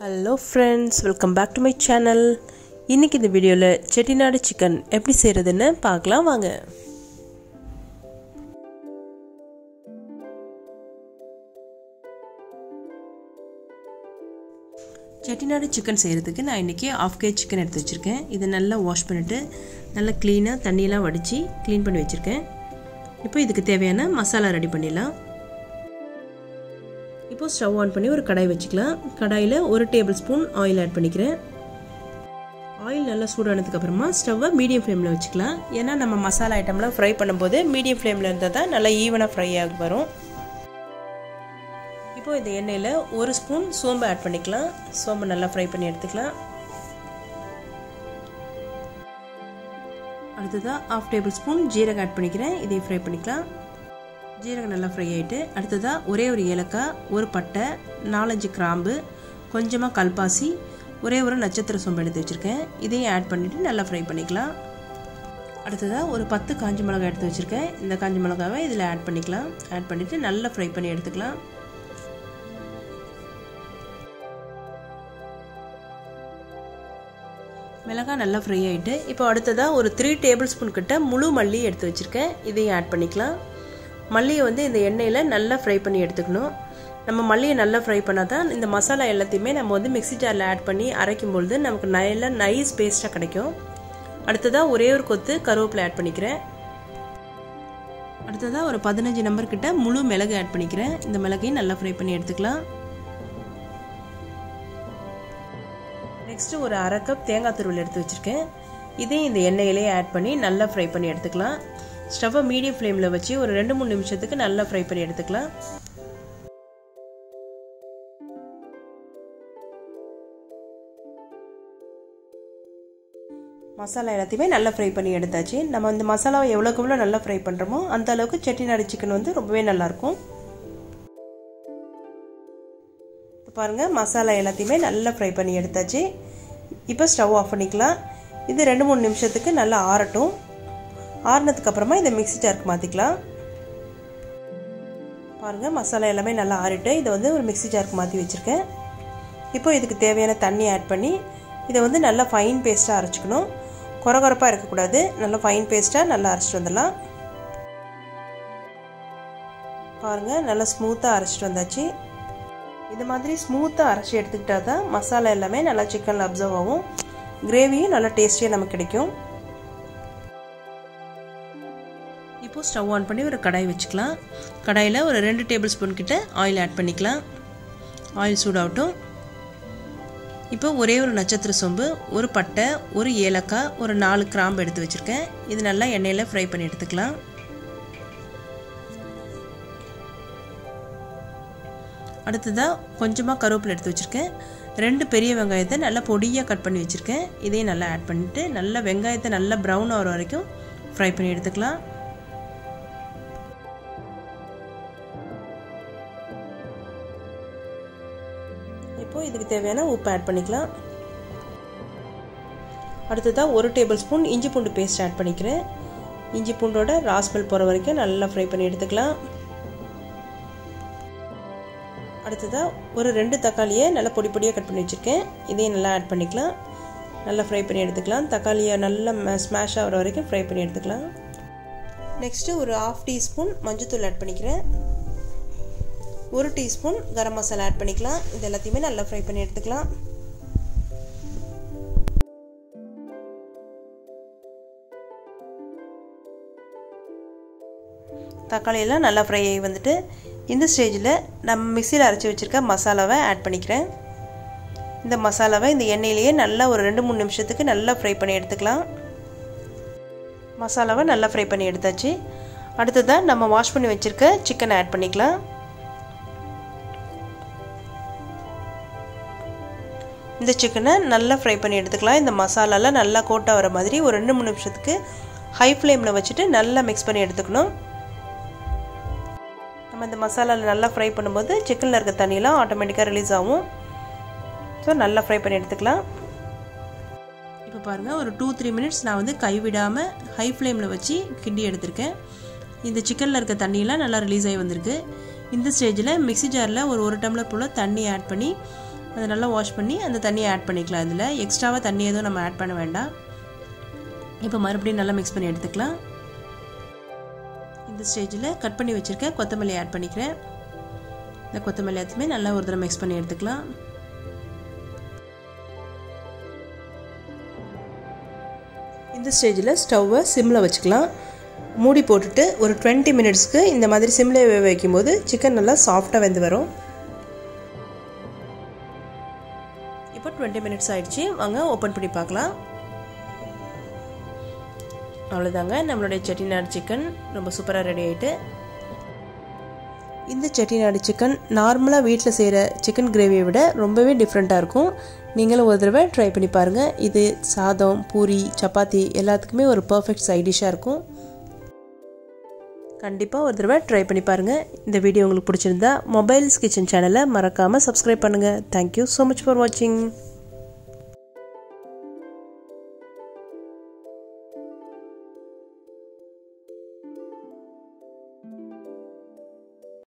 hello friends welcome back to my channel இன்றைக்கி இந்த வீடியோவில் செட்டிநாடு சிக்கன் எப்படி செய்கிறதுன்னு பார்க்கலாம் வாங்க செட்டிநாடு சிக்கன் செய்கிறதுக்கு நான் இன்றைக்கி ஆஃப் கேஜ் சிக்கன் எடுத்து வச்சுருக்கேன் இதை நல்லா வாஷ் பண்ணிவிட்டு நல்லா க்ளீனாக தண்ணியெல்லாம் வடித்து க்ளீன் பண்ணி வச்சுருக்கேன் இப்போ இதுக்கு தேவையான மசாலா ரெடி பண்ணிடலாம் இப்போது ஸ்டவ் ஆன் பண்ணி ஒரு கடாய் வச்சுக்கலாம் கடாயில் ஒரு டேபிள் ஸ்பூன் ஆயில் ஆட் பண்ணிக்கிறேன் ஆயில் நல்லா சூடானதுக்கப்புறமா ஸ்டவ்வை மீடியம் ஃப்ளேமில் வச்சுக்கலாம் ஏன்னா நம்ம மசாலா ஐட்டம்லாம் ஃப்ரை பண்ணும்போது மீடியம் ஃப்ளேமில் இருந்தால் தான் நல்லா ஈவனாக ஃப்ரை ஆகி வரும் இப்போது இந்த எண்ணெயில் ஒரு ஸ்பூன் சோம்பு ஆட் பண்ணிக்கலாம் சோம்பு நல்லா ஃப்ரை பண்ணி எடுத்துக்கலாம் அடுத்ததாக ஆஃப் டேபிள் ஸ்பூன் ஜீரகம் ஆட் பண்ணிக்கிறேன் இதையும் ஃப்ரை பண்ணிக்கலாம் ஜீரகம் நல்லா ஃப்ரை ஆகிட்டு அடுத்ததாக ஒரே ஒரு ஏலக்காய் ஒரு பட்டை நாலஞ்சு கிராம்பு கொஞ்சமாக கல்பாசி ஒரே ஒரு நட்சத்திர சோம்பு எடுத்து வச்சுருக்கேன் இதையும் ஆட் பண்ணிவிட்டு நல்லா ஃப்ரை பண்ணிக்கலாம் அடுத்ததாக ஒரு பத்து காஞ்சி மிளகாய் எடுத்து வச்சுருக்கேன் இந்த காஞ்சி மிளகாவை இதில் ஆட் பண்ணிக்கலாம் ஆட் பண்ணிவிட்டு நல்லா ஃப்ரை பண்ணி எடுத்துக்கலாம் மிளகாய் நல்லா ஃப்ரை ஆகிட்டு இப்போ அடுத்ததாக ஒரு த்ரீ டேபிள் ஸ்பூன் கிட்ட முழு மல்லி எடுத்து வச்சுருக்கேன் இதையும் ஆட் பண்ணிக்கலாம் மல்லியை வந்து இந்த எண்ணெயில் நல்லா ஃப்ரை பண்ணி எடுத்துக்கணும் நம்ம மல்லியை நல்லா ஃப்ரை பண்ணால் தான் இந்த மசாலா எல்லாத்தையுமே நம்ம வந்து மிக்சி ஜாரில் ஆட் பண்ணி அரைக்கும் பொழுது நமக்கு நல்ல நைஸ் பேஸ்ட்டாக கிடைக்கும் அடுத்ததாக ஒரே ஒரு கொத்து கருவேப்பிலை ஆட் பண்ணிக்கிறேன் அடுத்ததாக ஒரு பதினஞ்சு நம்பர் கிட்ட முழு மிளகு ஆட் பண்ணிக்கிறேன் இந்த மிளகையும் நல்லா ஃப்ரை பண்ணி எடுத்துக்கலாம் நெக்ஸ்ட்டு ஒரு அரை கப் தேங்காய் துருவல் எடுத்து வச்சுருக்கேன் இதையும் இந்த எண்ணெயிலே ஆட் பண்ணி நல்லா ஃப்ரை பண்ணி எடுத்துக்கலாம் ஸ்டவ்வை மீடியம் ஃப்ளேமில் வச்சு ஒரு ரெண்டு மூணு நிமிஷத்துக்கு நல்லா ஃப்ரை பண்ணி எடுத்துக்கலாம் மசாலா எல்லாத்தையுமே நல்லா ஃப்ரை பண்ணி எடுத்தாச்சு நம்ம இந்த மசாலாவை எவ்வளோக்கு எவ்வளோ நல்லா ஃப்ரை பண்ணுறோமோ அந்த அளவுக்கு செட்டிநாடு சிக்கன் வந்து ரொம்பவே நல்லாயிருக்கும் பாருங்கள் மசாலா எல்லாத்தையுமே நல்லா ஃப்ரை பண்ணி எடுத்தாச்சு இப்போ ஸ்டவ் ஆஃப் பண்ணிக்கலாம் இது ரெண்டு மூணு நிமிஷத்துக்கு நல்லா ஆறட்டும் ஆறினதுக்கப்புறமா இதை மிக்ஸி ஜாருக்கு மாற்றிக்கலாம் பாருங்கள் மசாலா எல்லாமே நல்லா ஆறிட்டு இதை வந்து ஒரு மிக்ஸி ஜாருக்கு மாற்றி வச்சுருக்கேன் இப்போ இதுக்கு தேவையான தண்ணி ஆட் பண்ணி இதை வந்து நல்லா ஃபைன் பேஸ்ட்டாக அரைச்சிக்கணும் குறகுறப்பாக இருக்கக்கூடாது நல்லா ஃபைன் பேஸ்ட்டாக நல்லா அரைச்சிட்டு வந்துடலாம் பாருங்கள் நல்லா ஸ்மூத்தாக அரைச்சிட்டு வந்தாச்சு இந்த மாதிரி ஸ்மூத்தாக அரைச்சி எடுத்துக்கிட்டால் தான் மசாலா எல்லாமே நல்லா சிக்கனில் அப்சர்வ் ஆகும் கிரேவியும் நல்லா டேஸ்டியாக நமக்கு கிடைக்கும் இப்போது ஸ்டவ் ஆன் பண்ணி ஒரு கடாய் வச்சுக்கலாம் கடாயில் ஒரு ரெண்டு டேபிள் ஸ்பூன் கிட்ட ஆயில் ஆட் பண்ணிக்கலாம் ஆயில் சூடாகட்டும் இப்போ ஒரே ஒரு நட்சத்திர சோம்பு ஒரு பட்டை ஒரு ஏலக்காய் ஒரு நாலு கிராம்பு எடுத்து வச்சுருக்கேன் இது நல்லா எண்ணெயில் ஃப்ரை பண்ணி எடுத்துக்கலாம் அடுத்ததாக கொஞ்சமாக கருவேப்பிலை எடுத்து வச்சுருக்கேன் ரெண்டு பெரிய வெங்காயத்தை நல்லா பொடியாக கட் பண்ணி வச்சுருக்கேன் இதையும் நல்லா ஆட் பண்ணிவிட்டு நல்லா வெங்காயத்தை நல்லா ப்ரௌன் ஆகிற வரைக்கும் ஃப்ரை பண்ணி எடுத்துக்கலாம் இப்போது இதுக்கு தேவையான உப்பு ஆட் பண்ணிக்கலாம் அடுத்ததாக ஒரு டேபிள் ஸ்பூன் இஞ்சி பூண்டு பேஸ்ட் ஆட் பண்ணிக்கிறேன் இஞ்சி பூண்டோட ராஸ்மெல் போகிற வரைக்கும் நல்லா ஃப்ரை பண்ணி எடுத்துக்கலாம் அடுத்ததாக ஒரு ரெண்டு தக்காளியை நல்லா பொடி பொடியாக கட் பண்ணி வச்சுருக்கேன் இதையும் நல்லா ஆட் பண்ணிக்கலாம் நல்லா ஃப்ரை பண்ணி எடுத்துக்கலாம் தக்காளியை நல்லா ஸ்மாஷ் ஆகிற வரைக்கும் ஃப்ரை பண்ணி எடுத்துக்கலாம் நெக்ஸ்ட்டு ஒரு ஆஃப் டீஸ்பூன் மஞ்சத்தூள் ஆட் பண்ணிக்கிறேன் ஒரு டீஸ்பூன் கரம் மசாலா ஆட் பண்ணிக்கலாம் இது எல்லாத்தையுமே நல்லா ஃப்ரை பண்ணி எடுத்துக்கலாம் தக்காளியெல்லாம் நல்லா ஃப்ரை ஆகி வந்துட்டு இந்த ஸ்டேஜில் நம்ம மிக்சியில் அரைச்சி வச்சுருக்க மசாலாவை ஆட் பண்ணிக்கிறேன் இந்த மசாலாவை இந்த எண்ணெயிலேயே நல்லா ஒரு ரெண்டு மூணு நிமிஷத்துக்கு நல்லா ஃப்ரை பண்ணி எடுத்துக்கலாம் மசாலாவை நல்லா ஃப்ரை பண்ணி எடுத்தாச்சு அடுத்ததாக நம்ம வாஷ் பண்ணி வச்சுருக்க சிக்கனை ஆட் பண்ணிக்கலாம் இந்த சிக்கனை நல்லா ஃப்ரை பண்ணி எடுத்துக்கலாம் இந்த மசாலாலாம் நல்லா கோட்டாக வர மாதிரி ஒரு ரெண்டு மூணு நிமிஷத்துக்கு ஹை ஃப்ளேமில் வச்சுட்டு நல்லா மிக்ஸ் பண்ணி எடுத்துக்கணும் நம்ம இந்த மசாலாவில் நல்லா ஃப்ரை பண்ணும்போது சிக்கனில் இருக்க தண்ணியெலாம் ஆட்டோமேட்டிக்காக ரிலீஸ் ஆகும் ஸோ நல்லா ஃப்ரை பண்ணி எடுத்துக்கலாம் இப்போ பாருங்கள் ஒரு டூ த்ரீ மினிட்ஸ் நான் வந்து கைவிடாமல் ஹை ஃப்ளேமில் வச்சு கிண்டி எடுத்திருக்கேன் இந்த சிக்கனில் இருக்க தண்ணியெலாம் நல்லா ரிலீஸ் ஆகி வந்திருக்கு இந்த ஸ்டேஜில் மிக்சி ஜாரில் ஒரு ஒரு டம்ளர் போல் தண்ணி ஆட் பண்ணி அதை நல்லா வாஷ் பண்ணி அந்த தண்ணியை ஆட் பண்ணிக்கலாம் இதில் எக்ஸ்ட்ராவாக தண்ணி எதுவும் நம்ம ஆட் பண்ண வேண்டாம் இப்போ மறுபடியும் நல்லா மிக்ஸ் பண்ணி எடுத்துக்கலாம் இந்த ஸ்டேஜில் கட் பண்ணி வச்சுருக்க கொத்தமல்லி ஆட் பண்ணிக்கிறேன் இந்த கொத்தமல்லி எல்லாத்தையுமே நல்லா ஒரு தடவை மிக்ஸ் பண்ணி எடுத்துக்கலாம் இந்த ஸ்டேஜில் ஸ்டவ்வை சிம்மில் வச்சுக்கலாம் மூடி போட்டுட்டு ஒரு டுவெண்ட்டி மினிட்ஸ்க்கு இந்த மாதிரி சிம்மில் வேக வைக்கும்போது சிக்கன் நல்லா சாஃப்டாக வெந்து வரும் இப்போ டுவெண்ட்டி மினிட்ஸ் ஆயிடுச்சு வாங்க ஓப்பன் பண்ணி பார்க்கலாம் அவ்வளோதாங்க நம்மளுடைய செட்டிநாடு சிக்கன் ரொம்ப சூப்பராக ரெடி ஆகிட்டு இந்த செட்டிநாடு சிக்கன் நார்மலாக வீட்டில் செய்கிற சிக்கன் கிரேவியை விட ரொம்பவே டிஃப்ரெண்ட்டாக இருக்கும் நீங்களும் ஒரு தடவை ட்ரை பண்ணி பாருங்கள் இது சாதம் பூரி சப்பாத்தி எல்லாத்துக்குமே ஒரு பர்ஃபெக்ட் சைட் டிஷ்ஷாக இருக்கும் கண்டிப்பாக ஒரு தடவை ட்ரை பண்ணி பாருங்கள் இந்த வீடியோ உங்களுக்கு பிடிச்சிருந்தா மொபைல்ஸ் கிச்சன் சேனலை மறக்காமல் சப்ஸ்கிரைப் பண்ணுங்கள் தேங்க்யூ ஸோ மச் ஃபார் வாட்சிங்